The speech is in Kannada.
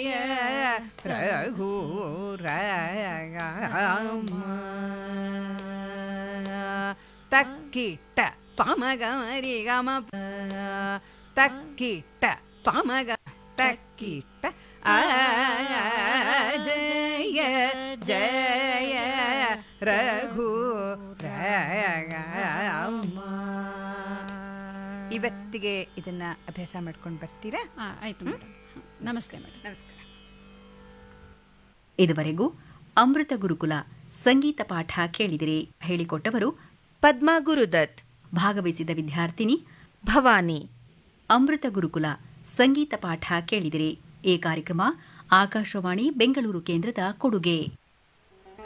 ಜಯ ರಘುರಾಮ ತಕ್ಕಿಟ್ಟ ಪಮಗಮರಿ ಗಮ ತಕ್ಕಿಟ್ಟ ಪಮಗ ತಕ್ಕಿಟ್ಟ ಆ ಜಯ ಜಯ ರಘು ಇವತ್ತಿಗೆ ಇದನ್ನ ಅಭ್ಯಾಸ ಮಾಡ್ಕೊಂಡು ಬರ್ತೀರಾ ಆ, ಆಯ್ತು ಮೇಡಮ್ ನಮಸ್ತೆ ಮೇಡಮ್ ನಮಸ್ಕಾರ ಇದುವರೆಗೂ ಅಮೃತ ಗುರುಕುಲ ಸಂಗೀತ ಪಾಠ ಕೇಳಿದಿರಿ ಹೇಳಿಕೊಟ್ಟವರು ಪದ್ಮಾ ಗುರುದತ್ ಭಾಗವಹಿಸಿದ ವಿದ್ಯಾರ್ಥಿನಿ ಭವಾನಿ ಅಮೃತ ಗುರುಕುಲ ಸಂಗೀತ ಪಾಠ ಕೇಳಿದಿರಿ ಈ ಕಾರ್ಯಕ್ರಮ ಆಕಾಶವಾಣಿ ಬೆಂಗಳೂರು ಕೇಂದ್ರದ ಕೊಡುಗೆ